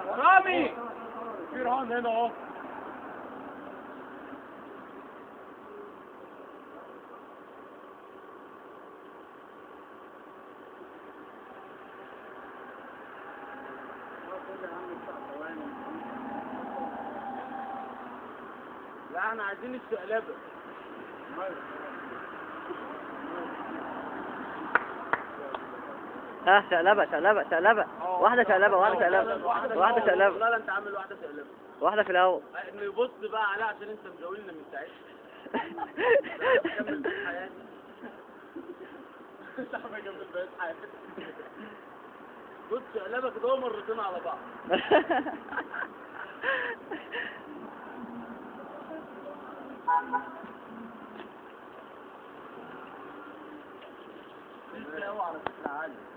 رامي في رهان هنا اهو لا احنا عايزين الشقلبه ها شقلبة شقلبة شقلبة واحدة شقلبة واحدة شقلبة واحدة شقلبة لا لا انت عامل واحده شقلبه واحدة في الأول انه يبص بقى عليها عشان انت مجاولنا من ساعتها كمل بقية حياتي انت عم كمل بقية حياتي بص شقلبه كده هو مرتين على بعض اوعى على فكره عالي